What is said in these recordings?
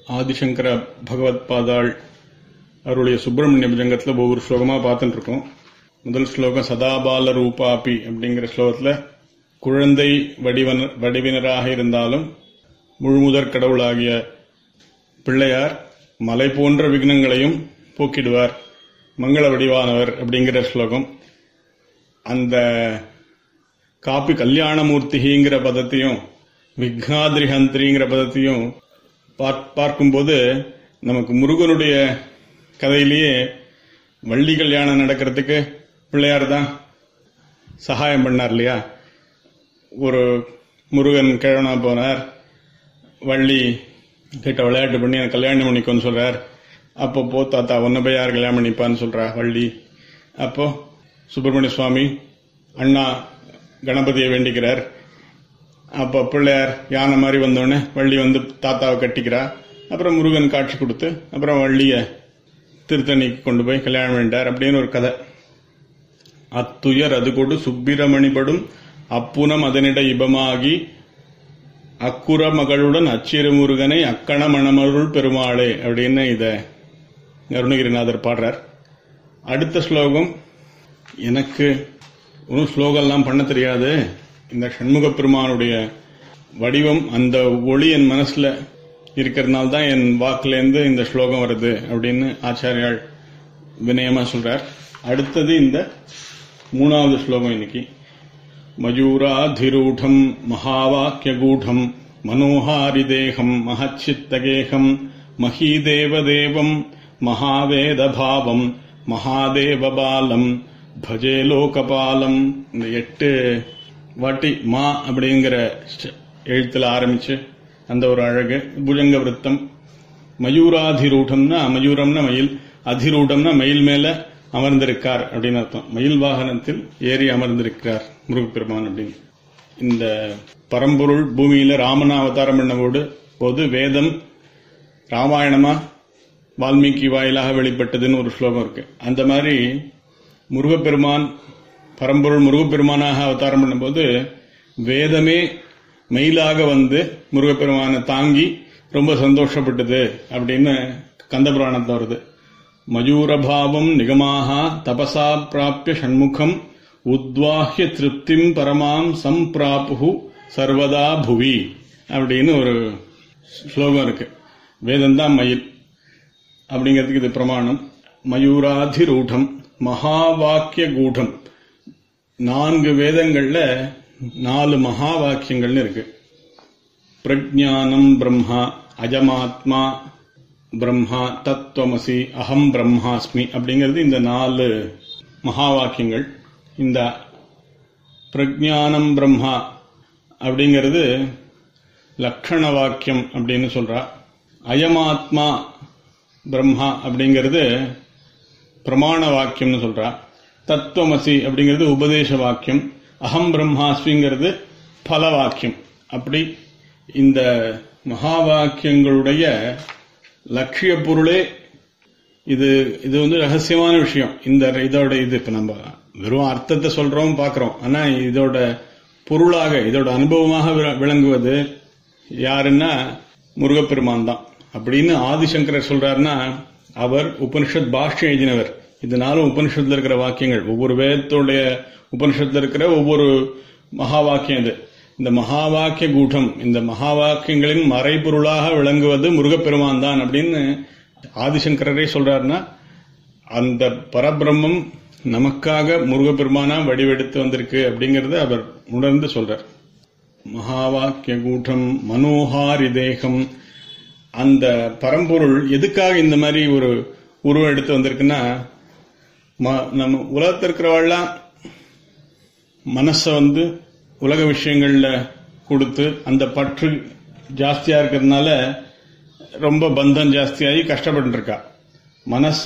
ஆதிசங்கர பகவத் பாதாள் அவருடைய சுப்பிரமணிய புஜங்கத்துல ஒவ்வொரு ஸ்லோகமா பார்த்துட்டு இருக்கோம் முதல் ஸ்லோகம் சதாபால ரூபாபி அப்படிங்கிற ஸ்லோகத்துல குழந்தை வடிவன வடிவினராக இருந்தாலும் முழுமுதற் கடவுளாகிய பிள்ளையார் மலை போன்ற விக்னங்களையும் போக்கிடுவார் மங்கள வடிவானவர் அப்படிங்கிற ஸ்லோகம் அந்த காப்பி கல்யாணமூர்த்திங்கிற பதத்தையும் விக்னாதிரிஹந்திரிங்கிற பதத்தையும் பார்க்கும்போது நமக்கு முருகனுடைய கதையிலேயே வள்ளி கல்யாணம் நடக்கிறதுக்கு பிள்ளையார் தான் சகாயம் பண்ணார் இல்லையா ஒரு முருகன் கிழவனா போனார் வள்ளி கிட்ட விளையாட்டு பண்ணி எனக்கு கல்யாணம் பண்ணிக்கோன்னு சொல்றார் அப்போ போ தாத்தா ஒன்ன போய் யார் கல்யாணம் பண்ணிப்பான்னு சொல்றா வள்ளி அப்போ சுப்பிரமணிய சுவாமி அண்ணா கணபதியை வேண்டிக்கிறார் அப்போ பிள்ளையார் யானை மாதிரி வந்தோடனே வள்ளி வந்து தாத்தாவை கட்டிக்கிறா அப்புறம் முருகன் காட்சி கொடுத்து அப்புறம் வள்ளிய திருத்தணிக்கு கொண்டு போய் கல்யாணம் வேண்டார் அப்படின்னு ஒரு கதை அத்துயர் அது கொடு சுப்பிரமணிபடும் அப்புனம் அதனிட இபமாகி அக்குற மகளுடன் அச்சிறு முருகனை அக்கண மணமருள் பெருமாளே அப்படின்னு இத அருணகிரிநாதர் பாடுறார் அடுத்த ஸ்லோகம் எனக்கு ஒன்றும் ஸ்லோகம்லாம் பண்ண தெரியாது இந்த சண்முக பெருமானுடைய வடிவம் அந்த ஒளி என் மனசுல இருக்கிறதுனால தான் என் வாக்குலேருந்து இந்த ஸ்லோகம் வருது அப்படின்னு ஆச்சாரியால் வினயமா சொல்றார் அடுத்தது இந்த மூணாவது ஸ்லோகம் இன்னைக்கு மயூராதிரூடம் மகாவாக்கியகூடம் மனோஹாரிதேகம் மகச்சித்தகேகம் மகீதேவதேவம் மகாவேதபாவம் மகாதேவபாலம் பஜே லோகபாலம் இந்த எட்டு வாட்டி மா அப்படிங்கிற எழுத்துல ஆரம்பிச்சு அந்த ஒரு அழகு புஜங்க விருத்தம் மயூராதிரூடம்னா மயூரம்னா மயில் அதிரூடம்னா மயில் மேல அமர்ந்திருக்கார் அப்படின்னு அர்த்தம் மயில் வாகனத்தில் ஏறி அமர்ந்திருக்கிறார் முருகப்பெருமான் அப்படின்னு இந்த பரம்பொருள் பூமியில ராமன அவதாரம் பண்ணபோது போது வேதம் ராமாயணமா வால்மீகி வாயிலாக வெளிப்பட்டதுன்னு ஒரு ஸ்லோகம் இருக்கு அந்த மாதிரி முருகப்பெருமான் பரம்பொருள் முருகப்பெருமானாக அவதாரம் பண்ணும்போது வேதமே மயிலாக வந்து முருகப்பெருமானை தாங்கி ரொம்ப சந்தோஷப்பட்டது அப்படின்னு கந்தபுராணத்தில் வருது மயூரபாவம் நிகமாக தபசா பிராப்பிய ஷண்முகம் உத்வாஹ்ய திருப்திம் பரமாம் சம்பிராப்பு சர்வதா புவி அப்படின்னு ஒரு ஸ்லோகம் இருக்கு வேதந்தான் மயில் அப்படிங்கிறதுக்கு இது பிரமாணம் மயூராதிரூடம் மகா வாக்கிய கூடம் நான்கு வேதங்கள்ல நாலு மகா வாக்கியங்கள்னு இருக்கு பிரஜானம் பிரம்மா அஜமாத்மா பிரம்மா தத்துவமசி அகம் பிரம்மாஸ்மி அப்படிங்கிறது இந்த நாலு மகா வாக்கியங்கள் இந்த பிரஜானம் பிரம்மா அப்படிங்கிறது லக்ஷண வாக்கியம் அப்படின்னு சொல்றா அயமாத்மா பிரம்மா அப்படிங்கிறது பிரமாண வாக்கியம்னு சொல்றா தத்துவமசி அப்படிங்கிறது உபதேச வாக்கியம் அகம் பிரம்மாஸ்மிங்கிறது பல வாக்கியம் அப்படி இந்த மகா வாக்கியங்களுடைய லட்சிய பொருளே இது இது வந்து ரகசியமான விஷயம் இந்த இதோட இது இப்ப நம்ம வெறும் அர்த்தத்தை சொல்றோம் பாக்குறோம் ஆனா இதோட பொருளாக இதோட அனுபவமாக விளங்குவது யாருன்னா முருகப்பெருமான் தான் அப்படின்னு ஆதிசங்கரர் சொல்றாருன்னா அவர் உபனிஷத் பாஷ்யம் எழுதினவர் இதனாலும் உபனிஷத்துல இருக்கிற வாக்கியங்கள் ஒவ்வொரு வேதத்துடைய உபனிஷத்துல இருக்கிற ஒவ்வொரு மகா வாக்கியம் இது இந்த மகா வாக்கிய கூட்டம் இந்த மகா வாக்கியங்களின் மறைபொருளாக விளங்குவது முருகப்பெருமான் தான் அப்படின்னு ஆதிசங்கரரே சொல்றாருன்னா அந்த பரபிரம்மம் நமக்காக முருகப்பெருமானா வடிவெடுத்து வந்திருக்கு அப்படிங்கறத அவர் உணர்ந்து சொல்றார் மகாவாக்கிய கூட்டம் மனோஹாரி தேகம் அந்த பரம்பொருள் எதுக்காக இந்த மாதிரி ஒரு உருவம் எடுத்து வந்திருக்குன்னா நம்ம உலகத்தில் இருக்கிறவாள்லாம் மனச வந்து உலக விஷயங்கள்ல கொடுத்து அந்த பற்று ஜாஸ்தியா இருக்கிறதுனால ரொம்ப பந்தம் ஜாஸ்தியாகி கஷ்டப்பட்டு இருக்கா மனச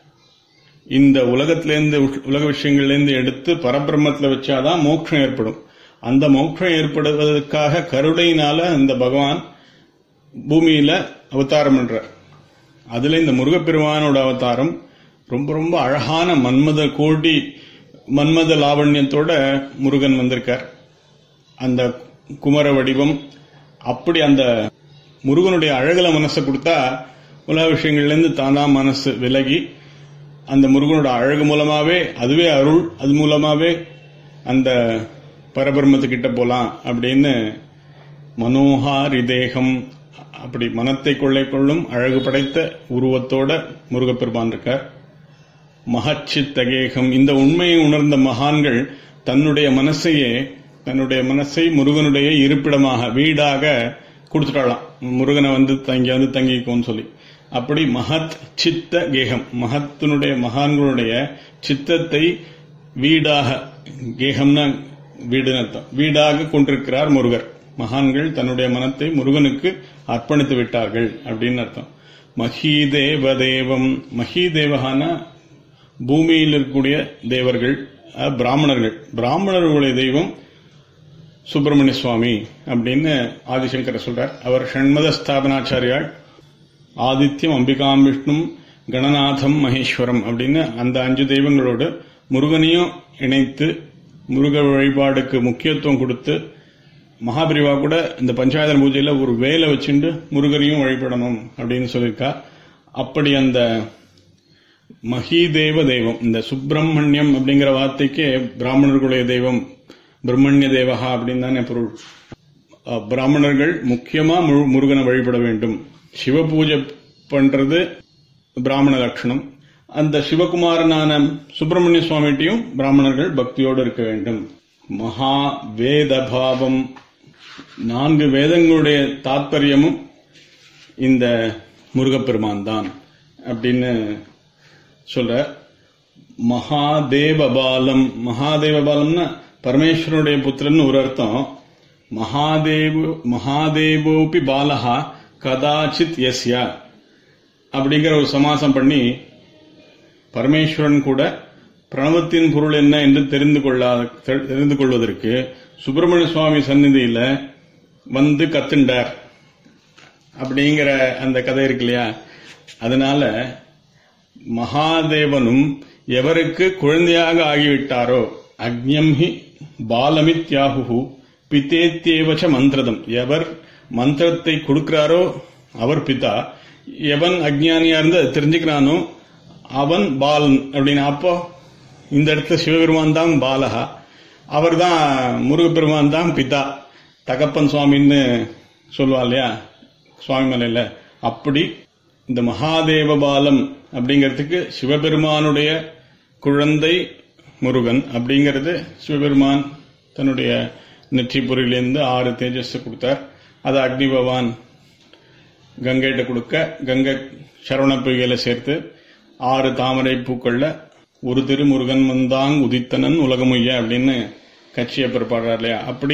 இந்த உலகத்திலேருந்து உலக விஷயங்கள்லேருந்து எடுத்து பரபிரம்மத்தில் வச்சாதான் மோட்சம் ஏற்படும் அந்த மோட்சம் ஏற்படுவதற்காக கருணையினால இந்த பகவான் பூமியில அவதாரம் பண்றார் அதுல இந்த முருகப்பெருமானோட அவதாரம் ரொம்ப ரொம்ப அழகான மன்மத கோடி மன்மத லாவண்யத்தோட முருகன் வந்திருக்கார் அந்த குமர வடிவம் அப்படி அந்த முருகனுடைய அழகுல மனசை கொடுத்தா உலக விஷயங்கள்ல இருந்து தானா மனசு விலகி அந்த முருகனோட அழகு மூலமாவே அதுவே அருள் அது மூலமாவே அந்த பரபிரம்மத்துக்கிட்ட போலாம் அப்படின்னு மனோஹாரி தேகம் அப்படி மனத்தை கொள்ளை கொள்ளும் அழகு படைத்த உருவத்தோட முருகப்பெருமான் இருக்கார் மகச்சித்தகேகம் இந்த உண்மையை உணர்ந்த மகான்கள் தன்னுடைய மனசையே தன்னுடைய மனசை முருகனுடைய இருப்பிடமாக வீடாக கொடுத்துட்டாளாம் முருகனை வந்து தங்கி வந்து தங்கிக்கோன்னு சொல்லி அப்படி மகத் சித்த கேகம் மகத்தினுடைய மகான்களுடைய சித்தத்தை வீடாக கேகம்னா வீடுன்னு அர்த்தம் வீடாக கொண்டிருக்கிறார் முருகர் மகான்கள் தன்னுடைய மனத்தை முருகனுக்கு அர்ப்பணித்து விட்டார்கள் அப்படின்னு அர்த்தம் மஹீதேவ தேவம் மஹீதேவகான பூமியில் இருக்கக்கூடிய தேவர்கள் அஹ், பிராமணர்கள் பிராமணர்களுடைய தெய்வம் சுப்பிரமணிய சுவாமி அப்படின்னு ஆதிசங்கர் சொல்றார் அவர் ஷண்மத ஸ்தாபனாச்சாரியாள் ஆதித்யம் அம்பிகாம் விஷ்ணும் கணநாதம் மகேஸ்வரம் அப்படின்னு அந்த அஞ்சு தெய்வங்களோடு முருகனையும் இணைத்து முருக வழிபாடுக்கு முக்கியத்துவம் கொடுத்து மகாபிரிவா கூட இந்த பஞ்சாயத்தன பூஜையில ஒரு வேலை வச்சுண்டு முருகரையும் வழிபடணும் அப்படின்னு சொல்லியிருக்கா அப்படி அந்த மஹீதேவ தெய்வம் இந்த சுப்பிரமணியம் அப்படிங்கிற வார்த்தைக்கு பிராமணர்களுடைய தெய்வம் பிரம்மண்ய தேவகா அப்படின்னு தானே பொருள் அஹ், பிராமணர்கள் முக்கியமா முரு- முருகனை வழிபட வேண்டும் சிவ பூஜை பண்றது பிராமண லட்சணம் அந்த சிவகுமாரனான சுப்பிரமணிய சுவாமிகிட்டையும் பிராமணர்கள் பக்தியோடு இருக்க வேண்டும் மகா வேத பாவம் நான்கு வேதங்களுடைய தாத்பரியமும் இந்த முருகப்பெருமான் தான் அப்படின்னு சொல்ற மகாதேவ பாலம் மகாதேவ பாலம்னா பரமேஸ்வரனுடைய புத்திரன் ஒரு அர்த்தம் மகாதேவ மகாதேவோபி பாலஹா கதாச்சித் யஸ்யா அப்படிங்கிற ஒரு சமாசம் பண்ணி பரமேஸ்வரன் கூட பிரணவத்தின் பொருள் என்ன என்று தெரிந்து கொள்ளாத தெரிந்து கொள்வதற்கு சுப்பிரமணிய சுவாமி சந்நிதியில வந்து கத்துண்டார் அப்படிங்கிற அந்த கதை இருக்கு இல்லையா அதனால மகாதேவனும் எவருக்கு குழந்தையாக ஆகிவிட்டாரோ அக்ஞம் ஹி பாலமித்யாகு பித்தேத்தியேவச்ச மந்திரதம் எவர் மந்திரத்தை கொடுக்கிறாரோ அவர் பிதா எவன் அஜ்ஞானியா இருந்து அதை தெரிஞ்சுக்கிறானோ அவன் பாலன் அப்படின்னு அப்போ இந்த இடத்துல சிவபெருமான் தான் பாலகா அவர் தான் முருகப்பெருமான் தான் பிதா தகப்பன் சுவாமின்னு சொல்லுவா இல்லையா சுவாமி மலையில அப்படி இந்த மகாதேவ பாலம் அப்படிங்கிறதுக்கு சிவபெருமானுடைய குழந்தை முருகன் அப்படிங்கிறது சிவபெருமான் தன்னுடைய நெற்றி பொறியிலிருந்து ஆறு தேஜஸ் கொடுத்தார் அதை அக்னி பகவான் கங்கைகிட்ட கொடுக்க கங்கை சரவண பொய்கையில சேர்த்து ஆறு தாமரை பூக்கள்ல ஒரு திருமுருகன் வந்தாங் உதித்தனன் உலகமுய்ய அப்படின்னு கட்சியப்பர் பாடுறார் இல்லையா அப்படி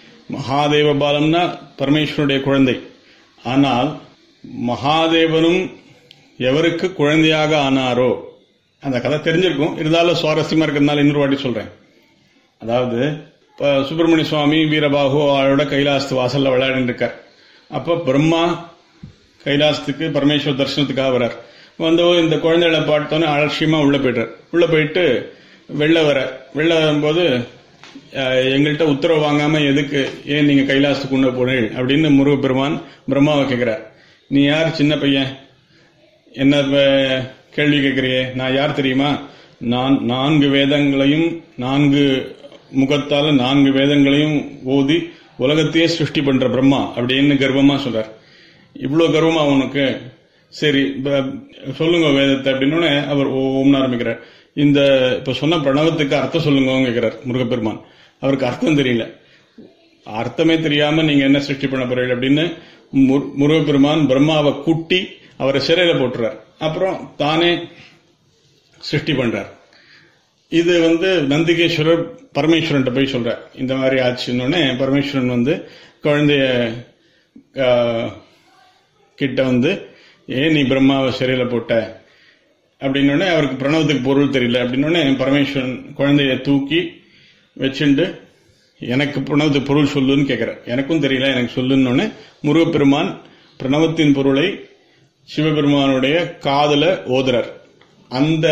மகாதேவ பாலம்னா பரமேஸ்வருடைய குழந்தை ஆனால் மகாதேவனும் எவருக்கு குழந்தையாக ஆனாரோ அந்த கதை தெரிஞ்சிருக்கும் இருந்தாலும் சுவாரஸ்யமா இருக்கிறதுனால இன்னொரு வாட்டி சொல்றேன் அதாவது இப்ப சுப்பிரமணிய சுவாமி வீரபாகு அவரோட கைலாசத்து வாசல்ல விளையாடிட்டு இருக்கார் அப்ப பிரம்மா கைலாசத்துக்கு பரமேஸ்வர் தரிசனத்துக்காக வரார் வந்து இந்த குழந்தைகளை பார்த்தோன்னே அலட்சியமா உள்ள போயிட்டார் உள்ள போயிட்டு வெளில வர வெளில வரும்போது அஹ், எங்கள்கிட்ட உத்தரவு வாங்காம எதுக்கு ஏன் நீங்க கைலாசத்துக்கு கொண்டு போனீங்க அப்படின்னு முருகப்பெருமான் பிரம்மாவை கேட்கிறார் நீ யார் சின்ன பையன் என்ன வ- கேள்வி கேட்கிறியே நான் யார் தெரியுமா நான் நான்கு வேதங்களையும் நான்கு முகத்தால நான்கு வேதங்களையும் ஓதி உலகத்தையே சிருஷ்டி பண்ற பிரம்மா அப்படின்னு கர்வமா சொல்றார் இவ்வளவு கர்வமா உனக்கு சரி ப- சொல்லுங்க வேதத்தை அப்படின்னு அவர் ஓம்னு ஆரம்பிக்கிறார் இந்த இப்ப சொன்ன பிரணவத்துக்கு அர்த்தம் சொல்லுங்க கேட்கிறார் முருகப்பெருமான் அவருக்கு அர்த்தம் தெரியல அர்த்தமே தெரியாம நீங்க என்ன சிருஷ்டி பண்ண போறீங்க அப்படின்னு முரு- முருகப்பெருமான் பிரம்மாவை கூட்டி அவரை சிறையில போட்டுறார் அப்புறம் தானே சிருஷ்டி பண்றார் இது வந்து நந்திகேஸ்வரர் பரமேஸ்வரன்ட்ட போய் சொல்றார் இந்த மாதிரி ஆச்சுன்னொடனே பரமேஸ்வரன் வந்து குழந்தைய ஆஹ், கிட்ட வந்து ஏன் நீ பிரம்மாவை சிறையில போட்ட அப்படின்னோடனே அவருக்கு பிரணவத்துக்கு பொருள் தெரியல அப்படின்னோடனே பரமேஸ்வரன் குழந்தைய தூக்கி வச்சுண்டு எனக்கு பிரணவத்துக்கு பொருள் சொல்லுன்னு கேட்கிறார் எனக்கும் தெரியல எனக்கு சொல்லுன்னொடனே முருகப்பெருமான் பிரணவத்தின் பொருளை சிவபெருமானுடைய காதுல ஓதுறார் அந்த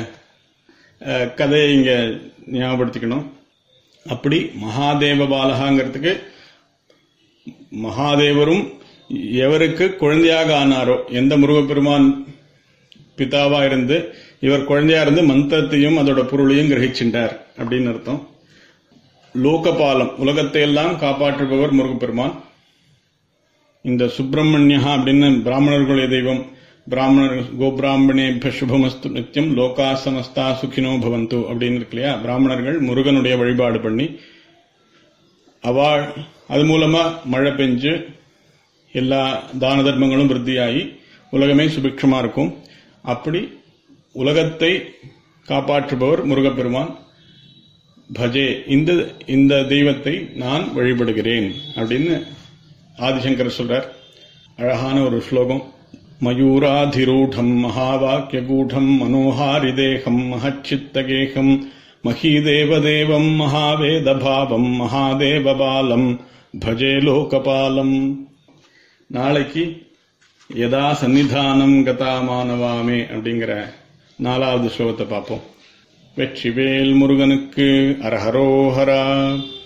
அஹ், கதையை இங்க ஞாபகப்படுத்திக்கணும் அப்படி மகாதேவ பாலகாங்கிறதுக்கு மகாதேவரும் எவருக்கு குழந்தையாக ஆனாரோ எந்த முருகப்பெருமான் பிதாவா இருந்து இவர் குழந்தையா இருந்து மந்திரத்தையும் அதோட பொருளையும் கிரகிச்சின்றார் அப்படின்னு அர்த்தம் லோகபாலம் உலகத்தை எல்லாம் காப்பாற்றுபவர் முருகப்பெருமான் இந்த சுப்பிரமணியா அப்படின்னு பிராமணர்களுடைய தெய்வம் பிராமணர் கோபிராமணேபிய சுபமஸ்து நித்தியம் லோகா சமஸ்தா சுகினோ பவந்து அப்படின்னு இருக்கு இல்லையா பிராமணர்கள் முருகனுடைய வழிபாடு பண்ணி அவள் அது மூலமா மழை பெஞ்சு எல்லா தான தர்மங்களும் விருத்தியாகி உலகமே சுபிக்ஷமா இருக்கும் அப்படி உலகத்தை காப்பாற்றுபவர் முருகப்பெருமான் பஜே இந்த இந்த தெய்வத்தை நான் வழிபடுகிறேன் அப்படின்னு ஆதிசங்கர் சொல்றார் அழகான ஒரு ஸ்லோகம் மயூராதிரூடம் மகாவாக்கியகூடம் மனோஹாரிதேகம் மகச்சித்தகேகம் மகீதேவதேவம் மகாவேதபாவம் மகாதேவபாலம் பஜே லோகபாலம் நாளைக்கு யதா சந்நிதானம் கதா மானவாமே அப்படிங்கிற நாலாவது ஸ்லோகத்தை பார்ப்போம் வெற்றிவேல் முருகனுக்கு அரஹரோஹரா